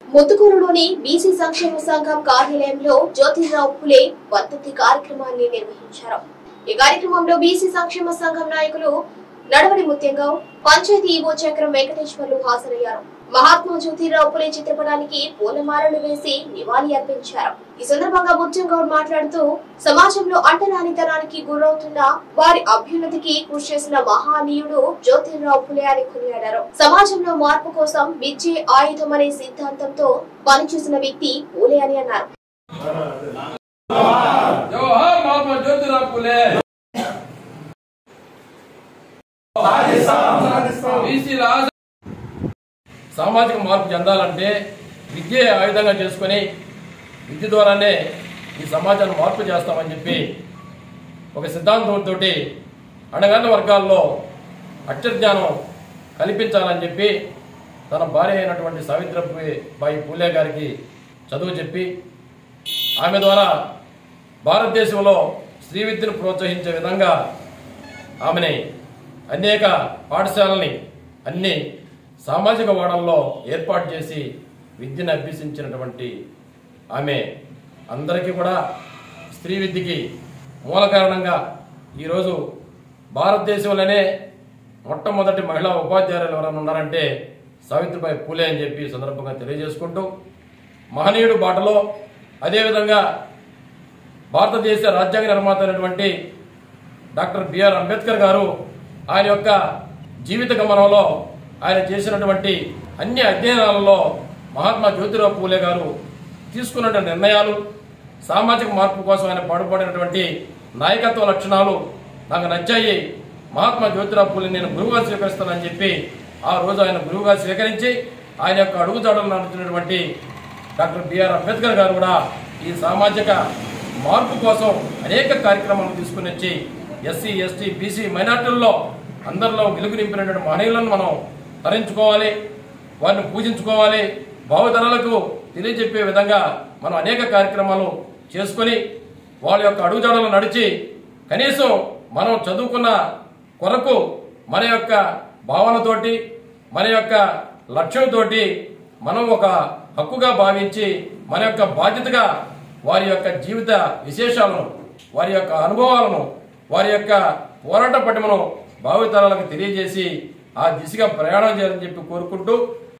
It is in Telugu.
ముత్తుకూరులోని బీసీ సంక్షేమ సంఘం కార్యాలయంలో జ్యోతిరావు పులే వర్ధంతి కార్యక్రమాన్ని నిర్వహించారు ఈ కార్యక్రమంలో బీసీ సంక్షేమ సంఘం నాయకులు నడవడి ముత్యంగావ్ పంచాయతీ ఈవో చక్రం వెంకటేశ్వర్లు హాజరయ్యారు మహాత్మా జ్యోతిరావు పులే చిత్రపటానికి పూలమాలలు వేసి నివాళి అర్పించారు ఈ సందర్భంగా ముత్యంగౌడ్ మాట్లాడుతూ సమాజంలో అంటరానితనానికి గురవుతున్న వారి అభ్యున్నతికి కృషి చేసిన మహానీయుడు జ్యోతిరావు పులే అని కొనియాడారు సమాజంలో మార్పు కోసం విద్యే ఆయుధం అనే సిద్ధాంతంతో పనిచేసిన వ్యక్తి పూలే అని అన్నారు జవహర్ మహాత్మా జ్యోతిరావు పులే బీసీ రాజ సామాజిక మార్పు చెందాలంటే విద్య ఆయుధంగా చేసుకొని విద్య ద్వారానే ఈ సమాజాన్ని మార్పు చేస్తామని చెప్పి ఒక సిద్ధాంతంతో అణగారిన వర్గాల్లో అక్షరజ్ఞానం కల్పించాలని చెప్పి తన భార్య అయినటువంటి సావిత్రిబాయి పూలే గారికి చదువు చెప్పి ఆమె ద్వారా భారతదేశంలో స్త్రీ విద్యను ప్రోత్సహించే విధంగా ఆమెని అనేక పాఠశాలని అన్ని సామాజిక వాడల్లో ఏర్పాటు చేసి విద్యను అభ్యసించినటువంటి ఆమె అందరికీ కూడా స్త్రీ విద్యకి మూల కారణంగా ఈరోజు భారతదేశంలోనే మొట్టమొదటి మహిళా ఉపాధ్యాయులు ఎవరైనా ఉన్నారంటే సావిత్రిబాయి పూలే అని చెప్పి ఈ సందర్భంగా తెలియజేసుకుంటూ మహనీయుడు బాటలో అదేవిధంగా భారతదేశ రాజ్యాంగ నిర్మాత అయినటువంటి డాక్టర్ బిఆర్ అంబేద్కర్ గారు ఆయన యొక్క జీవిత గమనంలో ఆయన చేసినటువంటి అన్ని అధ్యయనాలలో మహాత్మా జ్యోతిరావు పూలే గారు తీసుకున్న నిర్ణయాలు సామాజిక మార్పు కోసం ఆయన పాటుపడినటువంటి నాయకత్వ లక్షణాలు నాకు నచ్చాయి మహాత్మా జ్యోతిరావు పూలే నేను గురువుగా స్వీకరిస్తానని చెప్పి ఆ రోజు ఆయన గురువుగా స్వీకరించి ఆయన యొక్క అడుగుజాడలు నడుతున్నటువంటి డాక్టర్ బిఆర్ అంబేద్కర్ గారు కూడా ఈ సామాజిక మార్పు కోసం అనేక కార్యక్రమాలు తీసుకుని వచ్చి ఎస్సీ ఎస్టీ బీసీ మైనార్టీల్లో అందరిలో వెలుగు నింపినటువంటి మహనీయులను మనం తరించుకోవాలి వారిని పూజించుకోవాలి భావితరాలకు తెలియజెప్పే విధంగా మనం అనేక కార్యక్రమాలు చేసుకొని వాళ్ళ యొక్క అడుగుజాడలు నడిచి కనీసం మనం చదువుకున్న కొరకు మన యొక్క భావనతోటి మన యొక్క లక్ష్యంతోటి మనం ఒక హక్కుగా భావించి మన యొక్క బాధ్యతగా వారి యొక్క జీవిత విశేషాలను వారి యొక్క అనుభవాలను వారి యొక్క పోరాట పటిమను భావితరాలకు తెలియజేసి ఆ దిశగా ప్రయాణం చేయాలని చెప్పి కోరుకుంటూ